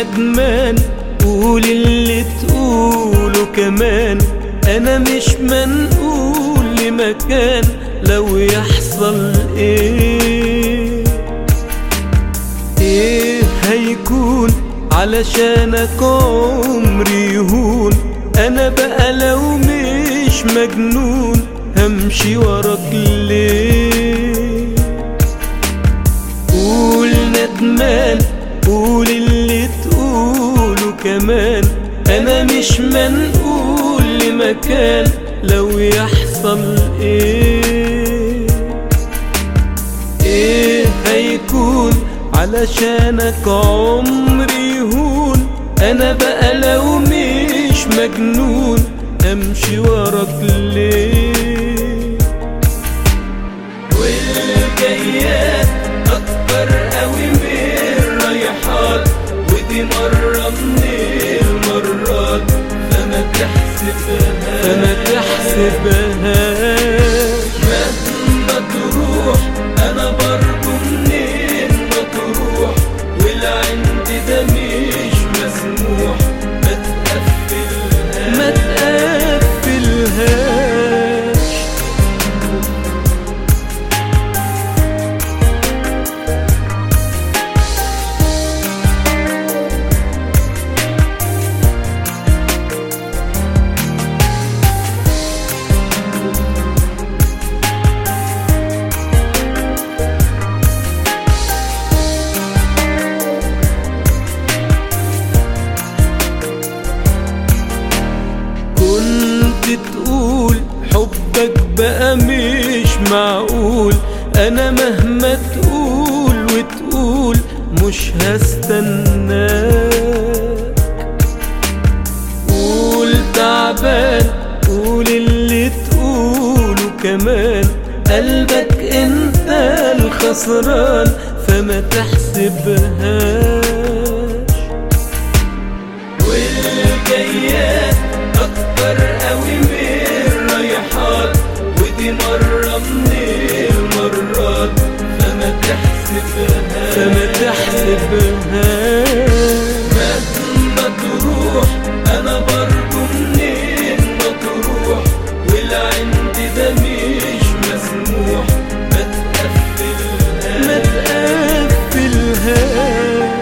ندمان قول اللي تقوله كمان انا مش منقول لمكان لو يحصل ايه ايه هيكون علشانك عمري يهون انا بقى لو مش مجنون همشي وراك ليه قول ندمان قول اللي تقوله كمان انا مش منقول لمكان لو يحصل ايه ايه هيكون علشانك عمري يهون انا بقى لو مش مجنون امشي وراك ليه والجايات اكتر قوي من الرايحات ودي مرة من المرات فما تحسبهاش فما تحسبهاش مهما تروح انا برضو منين ما تروح والعند ده مش مسموح ما تقفلهاش ما تقفلهاش كنت تقول حبك بقى مش معقول انا مهما تقول وتقول مش هستناك قول تعبان قول اللي تقوله كمان قلبك انت الخسران فما تحسبهاش والجايات اكتر قوي من الرايحات ودي مرة من المرات فما تحسبهاش فما تحسبهاش مهما تروح انا برضو منين ما تروح والعند ده مش مسموح ما تقفلهاش ما تقفلهاش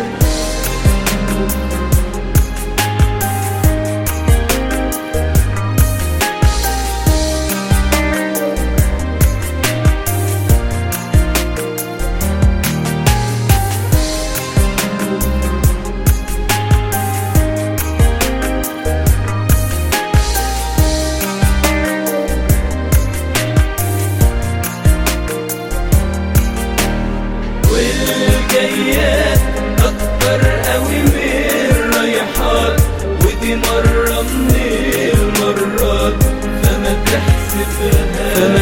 والجايات اكتر قوي من الرايحات ودي مرة من المرات فما تحسبهاش فما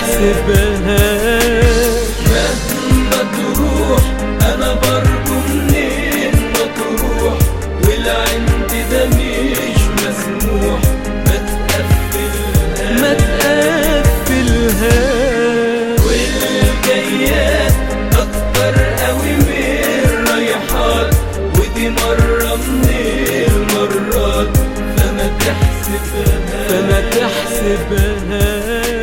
تحسبهاش مهما تروح انا برضو منين ما تروح والعند ده مش مسموح ما تقفلهاش ما تقفلهاش والجايات اكتر قوي من الرايحات ودي مرة من المرات فما تحسبهاش فما تحسبهاش